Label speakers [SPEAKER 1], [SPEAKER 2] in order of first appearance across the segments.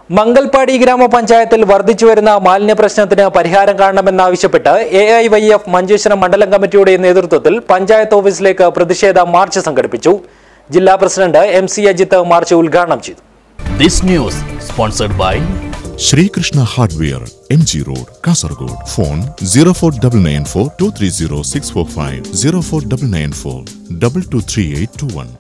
[SPEAKER 1] മംഗൽപാടി ഗ്രാമപഞ്ചായത്തിൽ വർദ്ധിച്ചുവരുന്ന മാലിന്യ പ്രശ്നത്തിന് പരിഹാരം കാണണമെന്നാവശ്യപ്പെട്ട് A I Y F Manjeshwaram മണ്ഡലം കമ്മിറ്റിയുടെ നേതൃത്വത്തിൽ പഞ്ചായത്ത് ഓഫീസിലേക്ക് പ്രതിഷേധ മാർച്ച് സംഘടിപ്പിച്ചു ജില്ലാ president M C Ajith march ഉദ്ഘാടനം ചെയ്തു
[SPEAKER 2] This news sponsored by
[SPEAKER 3] Srikrishna hardware M G road Kasaragod phone zero four double nine four two three zero six four five zero four double nine four double two three eight two one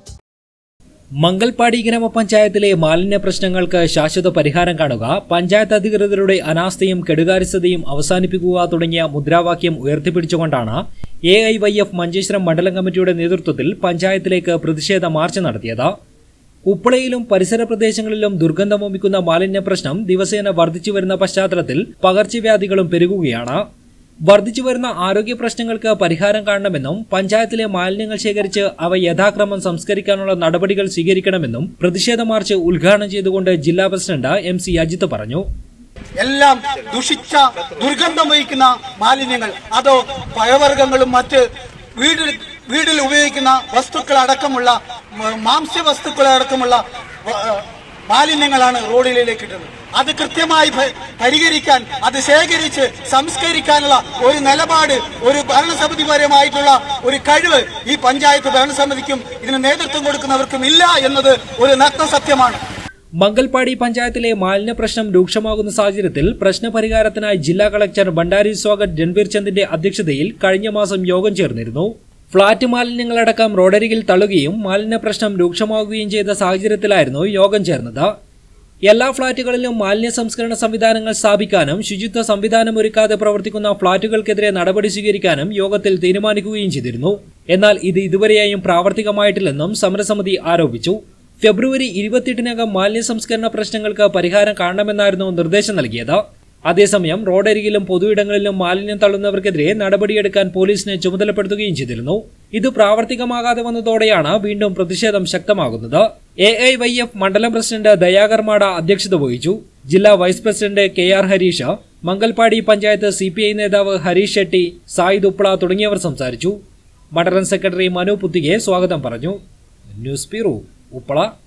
[SPEAKER 1] Mangalpady ഗ്രാമപഞ്ചായത്തിലെ മാലിന്യ പ്രശ്നങ്ങൾക്ക് ശാശ്വത പരിഹാരം കാണുക പഞ്ചായത്ത് അധികൃതരുടെ അനാസ്ഥയും കെടുകാര്യസ്ഥതയും അവസാനിപ്പിക്കുക തുടങ്ങിയ മുദ്രാവാക്യം ഉയർത്തിപ്പിടിച്ചുകൊണ്ടാണ് A I Y F Manjeshwaram മണ്ഡലം കമ്മിറ്റിയുടെ നേതൃത്വത്തിൽ പഞ്ചായത്തിലേക്ക് പ്രതിഷേധ മാർച്ച് നടത്തിയത് ഉപ്പളയിലും പരിസര പ്രദേശങ്ങളിലും ദുർഗന്ധം വമിക്കുന്ന മാലിന്യ പ്രശ്നം ദിവസേന വർദ്ധിച്ചു വരുന്ന പശ്ചാത്തലത്തിൽ പകർച്ചവ്യാധികളും പെരുകുകയാണ് വർദ്ധിച്ചു വരുന്ന ആരോഗ്യ പ്രശ്നങ്ങൾക്ക് പരിഹാരം കാണണമെന്നും പഞ്ചായത്തിലെ മാലിന്യങ്ങൾ ശേഖരിച്ച് അവ യഥാക്രമം സംസ്കരിക്കാനുള്ള നടപടികൾ സ്വീകരിക്കണമെന്നും പ്രതിഷേധ മാർച്ച് ഉദ്ഘാടനം ചെയ്തുകൊണ്ട് ജില്ലാ പ്രസിഡന്റ് എം സി അജിത്ത് പറഞ്ഞു
[SPEAKER 4] എല്ലാം ദുഷിച്ച ദുർഗന്ധം വഹിക്കുന്ന മാലിന്യങ്ങൾ അതോ പഴവർഗ്ഗങ്ങളും മറ്റ് വീട്ടിൽ വീട്ടിൽ ഉപയോഗിക്കുന്ന വസ്തുക്കൾ അടക്കമുള്ള മ- മാംസ്യ വസ്തുക്കൾ അടക്കമുള്ള വ- ഏഹ് മാലിന്യങ്ങളാണ് റോഡിലേക്ക് ഇടുന്നത് അത് കൃത്യമായി പ- പരിഹരിക്കാൻ അത് ശേഖരിച്ച് സംസ്കരിക്കാനുള്ള ഒരു നിലപാട് ഒരു ഭരണസമിതിപരമായിട്ടുള്ള ഒരു കഴിവ് ഈ പഞ്ചായത്ത് ഭരണസമിതിക്കും ഇതിന് നേതൃത്വം കൊടുക്കുന്നവർക്കും ഇല്ല എന്നത് ഒരു നഗ്ന സത്യമാണ്
[SPEAKER 1] മംഗൽപാടി പഞ്ചായത്തിലെ മാലിന്യ പ്രശ്നം രൂക്ഷമാകുന്ന സാഹചര്യത്തിൽ പ്രശ്നപരിഹാരത്തിനായി ജില്ലാ കളക്ടർ ഭണ്ഡാരി സ്വാഗത് രൺവീർ ചന്ദിന്റെ അധ്യക്ഷതയിൽ കഴിഞ്ഞ മാസം യോഗം ചേർന്നിരുന്നു ഫ്ളാറ്റ് മാലിന്യങ്ങളടക്കം റോഡരികിൽ തള്ളുകയും മാലിന്യ പ്രശ്നം രൂക്ഷമാവുകയും ചെയ്ത സാഹചര്യത്തിലായിരുന്നു യോഗം ചേർന്നത് എല്ലാ ഫ്ളാറ്റുകളിലും മാലിന്യ സംസ്കരണ സംവിധാനങ്ങൾ സ്ഥാപിക്കാനും ശുചിത്വ സംവിധാനം ഒരുക്കാതെ പ്രവർത്തിക്കുന്ന ഫ്ളാറ്റുകൾക്കെതിരെ നടപടി സ്വീകരിക്കാനും യോഗത്തിൽ തീരുമാനിക്കുകയും ചെയ്തിരുന്നു എന്നാൽ ഇത് ഇതുവരെയായും പ്രാവർത്തികമായിട്ടില്ലെന്നും സമരസമിതി ആരോപിച്ചു ഫെബ്രുവരി ഇരുപത്തിയെട്ടിനകം മാലിന്യ സംസ്കരണ പ്രശ്നങ്ങൾക്ക് പരിഹാരം കാണണമെന്നായിരുന്നു നിർദ്ദേശം നൽകിയത് അതേസമയം റോഡരികിലും പൊതുയിടങ്ങളിലും മാലിന്യം തള്ളുന്നവർക്കെതിരെ നടപടിയെടുക്കാൻ പോലീസിനെ ചുമതലപ്പെടുത്തുകയും ചെയ്തിരുന്നു ഇത് പ്രാവർത്തികമാകാതെ വന്നതോടെയാണ് വീണ്ടും പ്രതിഷേധം ശക്തമാകുന്നത് എ ഐ വൈ എഫ് മണ്ഡലം പ്രസിഡന്റ് ദയാകർ മാട അധ്യക്ഷത വഹിച്ചു ജില്ലാ vice president K R Harish Mangalpady panchayat C P I നേതാവ് ഹരീഷ് ഷെട്ടി സായിദ് ഉപ്ല തുടങ്ങിയവർ സംസാരിച്ചു മണ്ഡലം സെക്രട്ടറി മനു പുത്തികെ സ്വാഗതം പറഞ്ഞു ന്യൂസ് ബ്യൂറോ ഉപ്പള